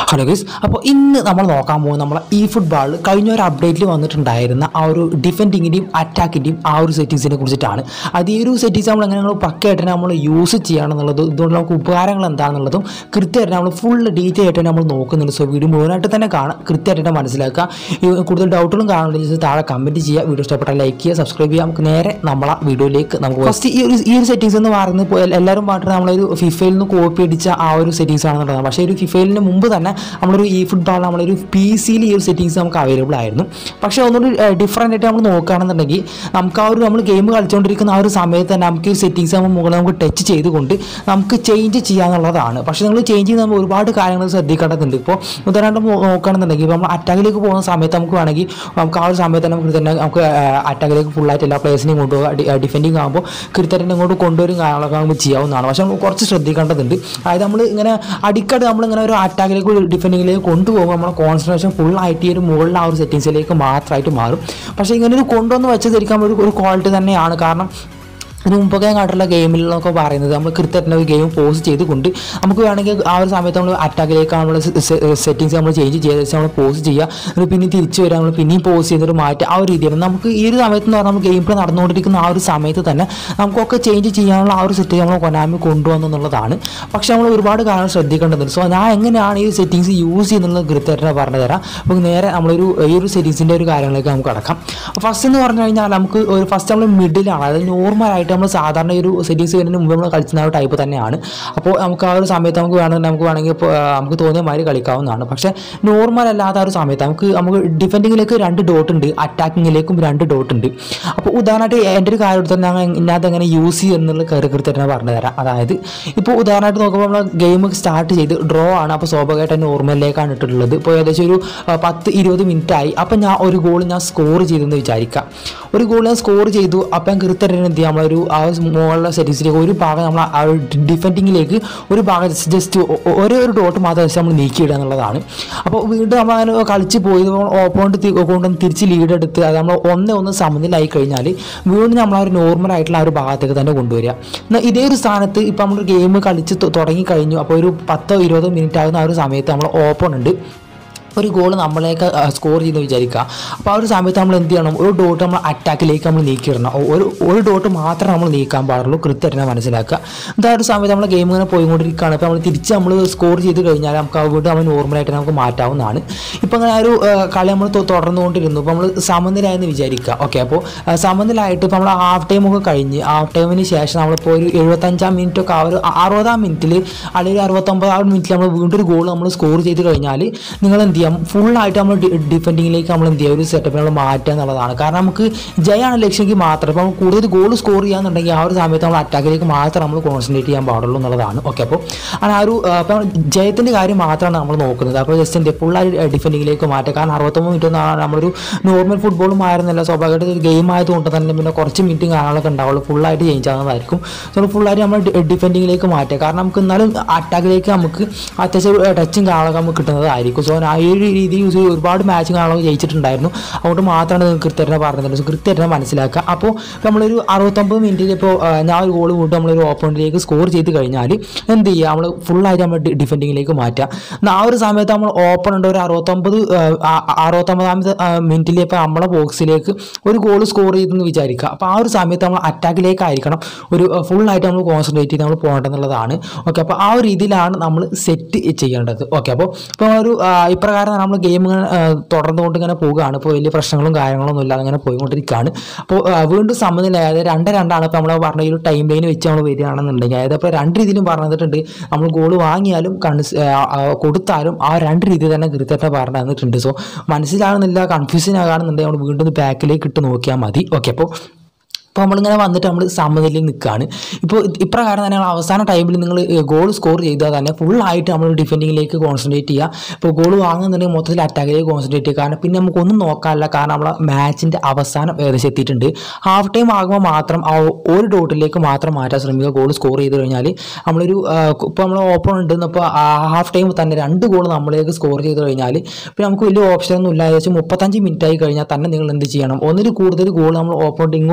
hello guys അപ്പോൾ ഇന്ന് നമ്മൾ നോക്കാൻ പോകുന്നത് നമ്മളെ ഈ ഫുട്ബോൾ കഴിഞ്ഞ ഒരു അപ്ഡേറ്റിൽ വന്നിട്ടുണ്ടായിരുന്ന ആ ഒരു ഡിഫെൻഡിങ്ങിൻ്റെയും അറ്റാക്കിൻ്റെയും ആ ഒരു സെറ്റിങ്സിനെ കുറിച്ചിട്ടാണ് അത് ഈ ഒരു സെറ്റിങ്സ് നമ്മൾ എങ്ങനെ പക്കയായിട്ട് നമ്മൾ യൂസ് ചെയ്യണമെന്നുള്ളതും ഇതുകൊണ്ട് നമുക്ക് ഉപകാരങ്ങൾ എന്താണെന്നുള്ളതും കൃത്യമായിട്ട് നമ്മൾ ഫുൾ ഡീറ്റെയിൽ ആയിട്ട് നമ്മൾ നോക്കുന്നുണ്ട് സോ വീഡിയോ മുഴുവനായിട്ട് തന്നെ കാണാം കൃത്യമായിട്ട് മനസ്സിലാക്കുക ഈ കൂടുതൽ ഡൗട്ടുകളും കാണുന്നുണ്ടെങ്കിൽ താഴെ കമൻറ്റ് ചെയ്യുക വീഡിയോ ഇഷ്ടപ്പെട്ടാൽ ലൈക്ക് ചെയ്യുക സബ്സ്ക്രൈബ് ചെയ്യുക നമുക്ക് നേരെ നമ്മളെ വീഡിയോയിലേക്ക് നമുക്ക് ഫസ്റ്റ് ഈ ഒരു ഈ ഒരു സെറ്റിങ്സ് എന്ന് പറയുന്നത് ഇപ്പോൾ എൽ- എല്ലാവരും പറഞ്ഞിട്ട് നമ്മളൊരു ഫിഫയിൽ നിന്ന് കോപ്പി അടിച്ച ആ ഒരു സെറ്റിങ്സ് ആണെന്നുള്ളതാണ് പക്ഷേ ഒരു ഫിഫയിലിന് മുമ്പ് തന്നെ നമ്മളൊരു ഈ ഫുട്ബോൾ നമ്മളൊരു പി സിയിൽ ഈ ഒരു സെറ്റിങ്സ് നമുക്ക് അവൈലബിൾ ആയിരുന്നു പക്ഷേ ഒന്നുകൂടി ഡിഫറൻ്റ് ആയിട്ട് നമ്മൾ നോക്കുകയാണെന്നുണ്ടെങ്കിൽ നമുക്ക് ആ ഒരു നമ്മൾ ഗെയിം കളിച്ചുകൊണ്ടിരിക്കുന്ന ആ ഒരു സമയത്ത് തന്നെ നമുക്ക് ഈ സെറ്റിങ്സ് നമ്മൾ മുകളിൽ നമുക്ക് ടച്ച് ചെയ്തുകൊണ്ട് നമുക്ക് ചേഞ്ച് ചെയ്യാന്നുള്ളതാണ് പക്ഷേ നിങ്ങൾ ചേഞ്ച് ചെയ്യുന്ന ഒരുപാട് കാര്യങ്ങൾ ശ്രദ്ധിക്കേണ്ടതുണ്ട് ഇപ്പോൾ ഉദാഹരണം നോ- നോക്കുകയാണെന്നുണ്ടെങ്കിൽ ഇപ്പോൾ നമ്മൾ അറ്റാക്കിലേക്ക് പോകുന്ന സമയത്ത് നമുക്ക് വേണമെങ്കിൽ നമുക്ക് ആ ഒരു സമയത്ത് തന്നെ നമുക്ക് തന്നെ നമുക്ക് അറ്റാക്കിലേക്ക് ഫുള്ളായിട്ട് എല്ലാ പ്ലേസിനെയും കൊണ്ടുപോകുക ഡിഫെൻഡിങ് ആകുമ്പോൾ കൃത്യമായിട്ട് ഇങ്ങോട്ട് കൊണ്ടുവരും കാര്യങ്ങളൊക്കെ നമുക്ക് ചെയ്യാവുന്നതാണ് പക്ഷേ നമ്മൾ കുറച്ച് ശ്രദ്ധിക്കേണ്ടതുണ്ട് അതായത് നമ്മൾ ഇങ്ങനെ അടിക്കടി നമ്മളിങ്ങനെ ഒരു അറ്റാക്കിലേക്ക് ഡിഫെൻഡിങ്ങിലേക്ക് കൊണ്ടുപോകുമ്പോൾ നമ്മുടെ കോൺസെൻട്രേഷൻ ഫുള്ളായിട്ട് ഈ ഒരു മുകളിൽ ആ ഒരു സെറ്റിങ്സിലേക്ക് മാത്രമായിട്ട് മാറും പക്ഷേ ഇങ്ങനെ ഒരു കൊണ്ടുവന്ന് വെച്ച് ധരിക്കാൻ ഒരു ഒരു ക്വാളിറ്റി തന്നെയാണ് കാരണം ഇതിന് മുമ്പൊക്കെ ഞാൻ കണ്ടിട്ടുള്ള ഗെയിമിലൊക്കെ പറയുന്നത് നമ്മൾ കൃത്യമായിട്ട് ഒരു ഗെയിം പോസ് ചെയ്തുകൊണ്ട് നമുക്ക് വേണമെങ്കിൽ ആ ഒരു സമയത്ത് നമ്മൾ അറ്റാക്കിലേക്ക് നമ്മൾ സെറ്റിങ്സ് നമ്മൾ ചേഞ്ച് ചെയ്ത് വെച്ച് നമ്മൾ പോസ് ചെയ്യുക എന്നിട്ട് പിന്നെ തിരിച്ച് വരിക നമ്മൾ പിന്നെയും പോസ് ചെയ്തിട്ട് മാറ്റുക ആ ഒരു രീതിയാണ് നമുക്ക് ഈ ഒരു സമയത്ത് എന്ന് പറഞ്ഞാൽ നമ്മൾ ഗെയിം പ്ലേ നടന്നുകൊണ്ടിരിക്കുന്ന ആ ഒരു സമയത്ത് തന്നെ നമുക്കൊക്കെ ചേഞ്ച് ചെയ്യാനുള്ള ആ ഒരു സെറ്റിംഗ് നമ്മൾ കൊനാമി കൊണ്ടുവന്നു എന്നുള്ളതാണ് പക്ഷേ നമ്മൾ ഒരുപാട് കാര്യങ്ങൾ ശ്രദ്ധിക്കേണ്ടതുണ്ട് സോ ഞാൻ എങ്ങനെയാണ് ഈ സെറ്റിങ്സ് യൂസ് ചെയ്യുന്നത് കൃത്യമായിട്ട് പറഞ്ഞു തരാം നമുക്ക് നേരെ നമ്മളൊരു ഈ ഒരു സെറ്റിങ്സിൻ്റെ ഒരു കാര്യങ്ങളിലേക്ക് നമുക്ക് കടക്കാം ഫസ്റ്റ് എന്ന് പറഞ്ഞു കഴിഞ്ഞാൽ നമുക്ക് ഒരു ഫസ്റ്റ് നമ്മൾ മിഡിലാണ് അതായത് നോർമലായിട്ട് നമ്മൾ സാധാരണ ഈ ഒരു സെറ്റിങ്സ് വരുന്നതിന് മുമ്പ് നമ്മൾ കളിക്കുന്ന ആ ഒരു ടൈപ്പ് തന്നെയാണ് അപ്പോൾ നമുക്ക് ആ ഒരു സമയത്ത് നമുക്ക് വേണമെങ്കിൽ നമുക്ക് വേണമെങ്കിൽ ഇപ്പോൾ ആ, നമുക്ക് തോന്നിയ മാതിരി കളിക്കാവുന്നതാണ് പക്ഷേ നോർമൽ അല്ലാത്ത ആ ഒരു സമയത്ത് നമുക്ക് നമുക്ക് ഡിഫെൻഡിങ്ങിലേക്ക് രണ്ട് ഡോട്ട് ഉണ്ട് അറ്റാക്കിങ്ങിലേക്കും രണ്ട് ഡോട്ട് ഉണ്ട് അപ്പോൾ ഉദാഹരണമായിട്ട് എൻ്റെ ഒരു കാര്യം എടുത്താൽ ഞാൻ ഇതിനകത്ത് എങ്ങനെ യൂസ് ചെയ്യുന്നുള്ള കയറി കൃത്യമായിട്ട് ഞാൻ പറഞ്ഞു തരാം അതായത് ഇപ്പോൾ ഉദാഹരണമായിട്ട് നോക്കുമ്പോൾ നമ്മൾ ഗെയിം സ്റ്റാർട്ട് ചെയ്ത് ഡ്രോ ആണ് അപ്പോൾ സ്വാഭാവികമായിട്ട് നോർമലിലേക്കാണ് ഇട്ടിട്ടുള്ളത് ഇപ്പോൾ ഏകദേശം ഒരു ആ, പത്ത് ഇരുപത് മിനിറ്റ് ആയി അപ്പോൾ ഞാൻ ഒരു ഗോൾ ഞാൻ സ്കോർ ചെയ്തെന്ന് വിചാരിക്കാം ഒരു ഗോൾ ഞാൻ സ്കോർ ചെയ്തു അപ്പം കൃത്യമായിട്ട് എന്ത് ചെയ്യാം നമ്മളൊരു ആ മുകളിലെ സെറ്റിങ്സിലേക്ക് ഒരു ഭാഗം നമ്മൾ ആ ഒരു ഡിഫെൻഡിങ്ങിലേക്ക് ഒരു ഭാഗം ജസ്റ്റ് ഒരേ ഒരു ഡോട്ട് മാത്രം വെച്ച് നമ്മൾ നീക്കിയിടുക എന്നുള്ളതാണ് അപ്പോൾ വീണ്ടും നമ്മൾ അങ്ങനെ കളിച്ച് പോയി ഓപ്പോണ്ട് കൊണ്ടുവന്ന് തിരിച്ച് ലീഡ് എടുത്ത് അത് നമ്മൾ ഒന്ന് ഒന്ന് സമനിലായി കഴിഞ്ഞാൽ വീണ്ടും നമ്മൾ ആ ഒരു നോർമൽ ആയിട്ടുള്ള ആ ഒരു ഭാഗത്തേക്ക് തന്നെ കൊണ്ടുവരിക എന്നാൽ ഇതേ ഒരു സ്ഥാനത്ത് ഇപ്പോൾ നമ്മൾ ഗെയിം കളിച്ച് തു- തുടങ്ങി കഴിഞ്ഞു അപ്പോൾ ഒരു പത്തോ ഇരുപതോ മിനിറ്റ് ആകുന്ന ആ ഒരു സമയത്ത് നമ്മൾ ഓപ്പൺ ഉണ്ട് ഒരു ഗോൾ നമ്മളേക്ക് സ്കോർ ചെയ്ത് വിചാരിക്കുക അപ്പോൾ ആ ഒരു സമയത്ത് നമ്മൾ എന്ത് ചെയ്യണം ഒരു ഡോട്ട് നമ്മൾ അറ്റാക്കിലേക്ക് നമ്മൾ നീക്കിയിടണം ഒരു ഒരു ഡോട്ട് മാത്രമേ നമ്മൾ നീക്കാൻ പാടുള്ളൂ കൃത്യമായിട്ട് മനസ്സിലാക്കുക എന്താ ഒരു സമയത്ത് നമ്മൾ ഗെയിം ഇങ്ങനെ പോയിക്കൊണ്ടിരിക്കുകയാണ് ഇപ്പോൾ നമ്മൾ തിരിച്ച് നമ്മൾ സ്കോർ ചെയ്ത് കഴിഞ്ഞാൽ നമുക്ക് ആ വീണ്ടും നമ്മൾ നോർമലായിട്ട് നമുക്ക് മാറ്റാവുന്നതാണ് ഇപ്പോൾ അങ്ങനെ ആ ഒരു ആ, കളി നമ്മൾ തൊ- തുടർന്നുകൊണ്ടിരുന്നു ഇപ്പോൾ നമ്മൾ സമനിലായെന്ന് വിചാരിക്കുക ഓക്കെ അപ്പോൾ ആ, സമനിലായിട്ട് ഇപ്പോൾ നമ്മൾ ഹാഫ് ടൈം ഒക്കെ കഴിഞ്ഞ് ഹാഫ് ടൈമിന് ശേഷം നമ്മളിപ്പോൾ ഒരു എഴുപത്തഞ്ചാം മിനിറ്റ് ഒക്കെ ആ ഒരു അ- അറുപതാം മിനിറ്റിൽ അല്ലെങ്കിൽ ഒരു അറുപത്തൊമ്പതാം മിനിറ്റിൽ നമ്മൾ വീണ്ടും ഒരു ഗോൾ നമ്മൾ സ്കോർ ചെയ്ത് കഴിഞ്ഞാൽ നിങ്ങൾ എന്ത് ചെയ്യാം ഫുള്ളായിട്ട് നമ്മൾ ഡിഫെൻഡിങ്ങിലേക്ക് നമ്മൾ എന്ത് ചെയ്യുക ഒരു സെറ്റപ്പ് നമ്മൾ മാറ്റുക എന്നുള്ളതാണ് കാരണം നമുക്ക് ജയമാണ് ലക്ഷ്യമെങ്കിൽ മാത്രം ഇപ്പോൾ നമ്മൾ കൂടുതൽ ഗോൾ സ്കോർ ചെയ്യാന്നുണ്ടെങ്കിൽ ആ ഒരു സമയത്ത് നമ്മൾ അറ്റാക്കിലേക്ക് മാത്രം നമ്മൾ കോൺസെൻട്രേറ്റ് ചെയ്യാൻ പാടുള്ളൂ എന്നുള്ളതാണ് ഓക്കെ അപ്പോൾ ആണ് ആ ഒരു ആ, അപ്പോൾ ജയത്തിൻ്റെ കാര്യം മാത്രമാണ് നമ്മൾ നോക്കുന്നത് അപ്പോൾ ജസ്റ്റ് എന്ത് ഫുള്ളായി ഡിഫെൻഡിങ്ങിലേക്ക് മാറ്റുക കാരണം അറുപത്തൊമ്പത് മിനിറ്റ് ഒന്നും നമ്മളൊരു നോർമൽ ഫുട്ബോളും ആയിരുന്നില്ല സ്വാഭാവികമായിട്ട് ഒരു ഗെയിം ആയതുകൊണ്ട് തന്നെ പിന്നെ കുറച്ച് മിനിറ്റും കാണാനൊക്കെ ഉണ്ടാവുള്ളൂ ഫുള്ളായിട്ട് ചേഞ്ച് ആകുന്നതായിരിക്കും സോ ഫുള്ളായിട്ട് നമ്മൾ ഡിഫെൻഡിങ്ങിലേക്ക് മാറ്റുക കാരണം നമുക്ക് എന്നാലും അറ്റാക്കിലേക്ക് നമുക്ക് അത്യാവശ്യം ടച്ചും കാണാനൊക്കെ നമുക്ക് കിട്ടുന്നതായിരിക്കും സോ ആ ഒരു രീതി യൂസ് ചെയ്ത് ഒരുപാട് മാച്ചും കാണാനൊക്കെ ജയിച്ചിട്ടുണ്ടായിരുന്നു അതുകൊണ്ട് മാത്രമാണ് നിങ്ങൾക്ക് കൃത്യമായിട്ട് പറഞ്ഞത് സോ കൃത്യമായിട്ട് മനസ്സിലാക്കുക അപ്പോൾ നമ്മളൊരു അറുപത്തൊമ്പത് മിനിറ്റിൽ ഇപ്പോൾ ഞാൻ ഒരു ഗോൾ വീണ്ടും നമ്മളൊരു ഓപ്പണിലേക്ക് സ്കോർ ചെയ്ത് കഴിഞ്ഞാൽ എന്ത് ചെയ്യുക നമ്മൾ ഫുള്ളായിട്ട് നമ്മൾ ഡിഫെൻഡിങ്ങിലേക്ക് മാറ്റുക എന്നാൽ ആ ഒരു സമയത്ത് നമ്മൾ ഓപ്പൺ ഉണ്ട് ഒരു അറുപത്തൊമ്പത് ആ, ആ, അറുപത്തൊമ്പതാമത്തെ മിനിറ്റിൽ ഇപ്പോൾ നമ്മളെ ബോക്സിലേക്ക് ഒരു ഗോൾ സ്കോർ ചെയ്തെന്ന് വിചാരിക്കുക അപ്പോൾ ആ ഒരു സമയത്ത് നമ്മൾ അറ്റാക്കിലേക്ക് ആയിരിക്കണം ഒരു ഫുള്ളായിട്ട് നമ്മൾ കോൺസെൻട്രേറ്റ് ചെയ്ത് നമ്മൾ പോകേണ്ടതെന്നുള്ളതാണ് ഓക്കെ അപ്പോൾ ആ ഒരു രീതിയിലാണ് നമ്മൾ സെറ്റ് ചെയ്യേണ്ടത് ഓക്കെ അപ്പോൾ ഇപ്പോൾ ഒരു ആ, ഇപ്രകാരം നമ്മൾ ഗെയിം ഇങ്ങനെ ആ, തുടർന്നുകൊണ്ട് ഇങ്ങനെ പോവുകയാണ് ഇപ്പോൾ വലിയ പ്രശ്നങ്ങളും കാര്യങ്ങളൊന്നും ഇല്ലാതെ ഇങ്ങനെ പോയിക്കൊണ്ടിരിക്കുകയാണ് അപ്പോൾ ആ, വീണ്ടും സമനില അതായത് രണ്ട് രണ്ടാണ് ഇപ്പോൾ നമ്മൾ പറഞ്ഞ ഈ ഒരു ടൈം ലൈൻ വെച്ച് നമ്മൾ വരികയാണെന്നുണ്ടെങ്കിൽ അതായത് ഇപ്പോൾ രണ്ട് രീതിയിലും പറഞ്ഞിട്ടുണ്ട് നമ്മൾ ഗോൾ വാങ്ങിയാലും കൺസ് ആ, ആ, കൊടുത്താലും ആ രണ്ട് രീതി തന്നെ കൃത്യമായിട്ട് പറഞ്ഞു തന്നിട്ടുണ്ട് സോ മനസ്സിലാകുന്നില്ല കൺഫ്യൂഷൻ ആകാണെന്നുണ്ടെങ്കിൽ നമ്മൾ വീണ്ടും ബാക്കിലേക്ക് ഇട്ട് നോക്കിയാൽ മതി ഓക്കെ അപ്പോൾ അപ്പോൾ നമ്മളിങ്ങനെ വന്നിട്ട് നമ്മൾ സമനിലയിൽ നിൽക്കുകയാണ് ഇപ്പോൾ ഇത് ഇപ്രകാരം തന്നെ നമ്മൾ അവസാന ടൈമിൽ നിങ്ങൾ ഗോൾ സ്കോർ ചെയ്താൽ തന്നെ ഫുള്ളായിട്ട് നമ്മൾ ഡിഫെൻഡിങ്ങിലേക്ക് കോൺസെൻട്രേറ്റ് ചെയ്യുക ഇപ്പോൾ ഗോൾ വാങ്ങുന്നുണ്ടെങ്കിൽ മൊത്തത്തിൽ അറ്റാക്കിലേക്ക് കോൺസെൻട്രേറ്റ് ചെയ്യുക കാരണം പിന്നെ നമുക്കൊന്നും നോക്കാനില്ല കാരണം നമ്മളെ മാച്ചിൻ്റെ അവസാനം ഏകദേശം എത്തിയിട്ടുണ്ട് ഹാഫ് ടൈം ആകുമ്പോൾ മാത്രം ആ ഒരു ഡോട്ടിലേക്ക് മാത്രം മാറ്റാൻ ശ്രമിക്കുക ഗോൾ സ്കോർ ചെയ്ത് കഴിഞ്ഞാൽ നമ്മളൊരു ഇപ്പോൾ നമ്മൾ ഓപ്പൺ ഉണ്ട് ഇപ്പോൾ ഹാഫ് ടൈം തന്നെ രണ്ട് ഗോൾ നമ്മളിലേക്ക് സ്കോർ ചെയ്ത് കഴിഞ്ഞാൽ പിന്നെ നമുക്ക് വലിയ ഓപ്ഷൻ ഒന്നും ഇല്ല ഏകദേശം മുപ്പത്തഞ്ച് മിനിറ്റ് ആയി കഴിഞ്ഞാൽ തന്നെ നിങ്ങൾ എന്ത് ചെയ്യണം ഒന്നിൽ കൂടുതൽ ഗോൾ നമ്മൾ ഓപ്പോണ്ട് ഇങ്ങോട്ട് സ്കോർ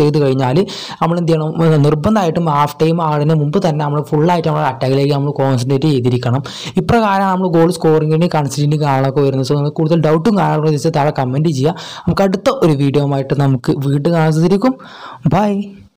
ചെയ്ത് കഴിഞ്ഞാൽ നമ്മൾ എന്ത് ചെയ്യണം ഏർ നിർബന്ധമായിട്ടും ഹാഫ് ടൈം ആടിന് മുമ്പ് തന്നെ നമ്മൾ ഫുള്ളായിട്ട് നമ്മൾ അറ്റാക്കിലേക്ക് നമ്മൾ കോൺസെൻട്രേറ്റ് ചെയ്തിരിക്കണം ഇപ്രകാരം നമ്മൾ ഗോൾ സ്കോറിങ്ങിന് കൺസിഡൻറ്റ് കാണാനൊക്കെ വരുന്നത് സോ നിങ്ങൾക്ക് കൂടുതൽ ഡൗട്ടും കാണാനൊക്കെ ജസ്റ്റ് താഴെ കമൻറ്റ് ചെയ്യുക നമുക്ക് അടുത്ത ഒരു വീഡിയോ ആയിട്ട് നമുക്ക് വീണ്ടും കാണാൻ സാധിക്കും ബൈ